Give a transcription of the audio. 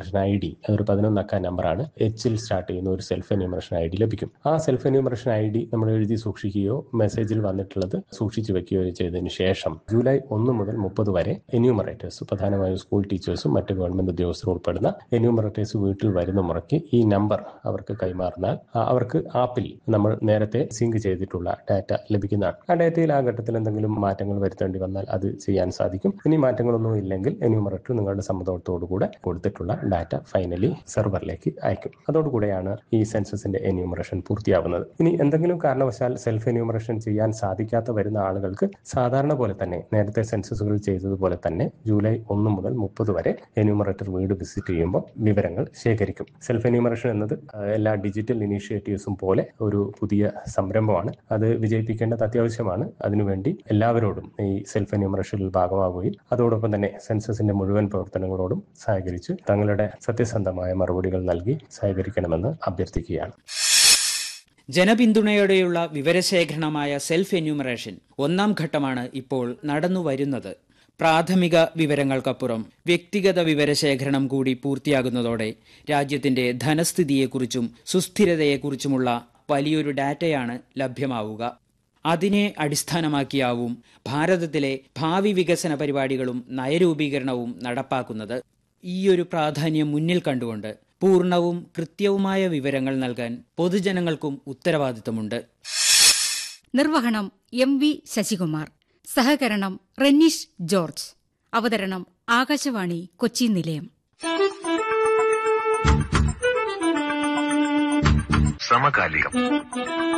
enumeration I D അതൊരു പതിനൊന്നക്ക നമ്പറാണ് എച്ചിൽ സ്റ്റാർട്ട് ചെയ്യുന്ന ഒരു സെൽഫ് എന്യൂമറേഷൻ ഐ ഡി ലഭിക്കും ആ സെൽഫ് എന്യൂമറേഷൻ ഐ ഡി നമ്മൾ എഴുതി സൂക്ഷിക്കുകയോ മെസ്സേജിൽ വന്നിട്ടുള്ളത് സൂക്ഷിച്ചു വെക്കുകയോ ചെയ്തതിനു ശേഷം ജൂലൈ ഒന്ന് മുതൽ മുപ്പത് വരെ എന്യൂമറേറ്റേഴ്സ് പ്രധാനമായും സ്കൂൾ ടീച്ചേഴ്സും മറ്റ് ഗവൺമെന്റ് ഉദ്യോഗസ്ഥരും ഉൾപ്പെടുന്ന എന്യൂമറേറ്റേഴ്സ് വീട്ടിൽ വരുന്ന മുറയ്ക്ക് ഈ നമ്പർ അവർക്ക് കൈമാറുന്നാൽ ആ, അവർക്ക് ആപ്പിൽ നമ്മൾ നേരത്തെ സിങ്ക് ചെയ്തിട്ടുള്ള ഡാറ്റ ലഭിക്കുന്നതാണ് ആ ഡാറ്റയിൽ ആ ഘട്ടത്തിൽ എന്തെങ്കിലും മാറ്റങ്ങൾ വരുത്തേണ്ടി വന്നാൽ അത് ചെയ്യാൻ സാധിക്കും ഇനി മാറ്റങ്ങളൊന്നും ഇല്ലെങ്കിൽ എന്യൂമറേറ്റർ നിങ്ങളുടെ സമ്മതത്തോടു കൂടെ കൊടുത്തിട്ടുള്ള ഡാറ്റ ഫൈനലി സെർവറിലേക്ക് അയക്കും അതോടുകൂടെയാണ് ഈ സെൻസസിന്റെ എന്യൂമറേഷൻ പൂർത്തിയാവുന്നത് ഇനി എന്തെങ്കിലും കാരണവശാൽ സെൽഫ് എന്യൂമറേഷൻ ചെയ്യാൻ സാധിക്കാത്ത വരുന്ന ആളുകൾക്ക് സാധാരണ പോലെ തന്നെ നേരത്തെ സെൻസസുകൾ ചെയ്തതുപോലെ തന്നെ ജൂലൈ ഒന്ന് മുതൽ മുപ്പത് വരെ എന്യൂമറേറ്റർ വീട് വിസിറ്റ് ചെയ്യുമ്പോൾ വിവരങ്ങൾ ശേഖരിക്കും സെൽഫ് എന്യൂമറേഷൻ എന്നത് ആ, എല്ലാ ഡിജിറ്റൽ ഇനീഷ്യേറ്റീവ്സും പോലെ ഒരു പുതിയ സംരംഭമാണ് അത് വിജയിപ്പിക്കേണ്ടത് അത്യാവശ്യമാണ് അതിനുവേണ്ടി എല്ലാവരോടും ഈ സെൽഫ് എന്യൂമറേഷനിൽ ഭാഗമാവുകയും അതോടൊപ്പം തന്നെ സെൻസസിന്റെ മുഴുവൻ പ്രവർത്തനങ്ങളോടും സഹകരിച്ച് തങ്ങളുടെ സത്യസന്ധമായ മറുപടികൾ നൽകി സഹകരിക്കണമെന്ന് അഭ്യർത്ഥിക്കുകയാണ് ജനപിന്തുണയോടെയുള്ള വിവരശേഖരണമായ സെൽഫ് എന്യൂമറേഷൻ ഒന്നാം ഘട്ടമാണ് ഇപ്പോൾ നടന്നു വരുന്നത് പ്രാഥമിക വിവരങ്ങൾക്കപ്പുറം വ്യക്തിഗത വിവരശേഖരണം കൂടി പൂർത്തിയാകുന്നതോടെ രാജ്യത്തിന്റെ ധനസ്ഥിതിയെക്കുറിച്ചും സുസ്ഥിരതയെക്കുറിച്ചുമുള്ള വലിയൊരു ഡാറ്റയാണ് ലഭ്യമാവുക അതിനെ അടിസ്ഥാനമാക്കിയാവും ഭാരതത്തിലെ ഭാവി വികസന പരിപാടികളും നയരൂപീകരണവും നടപ്പാക്കുന്നത് ഈയൊരു പ്രാധാന്യം മുന്നിൽ കണ്ടുകൊണ്ട് പൂർണ്ണവും കൃത്യവുമായ വിവരങ്ങൾ നൽകാൻ പൊതുജനങ്ങൾക്കും ഉത്തരവാദിത്തമുണ്ട് നിർവഹണം എം വി ശശികുമാർ സഹകരണം റെന്നീഷ് ജോർജ് അവതരണം ആകാശവാണി കൊച്ചി നിലയം സമകാലികം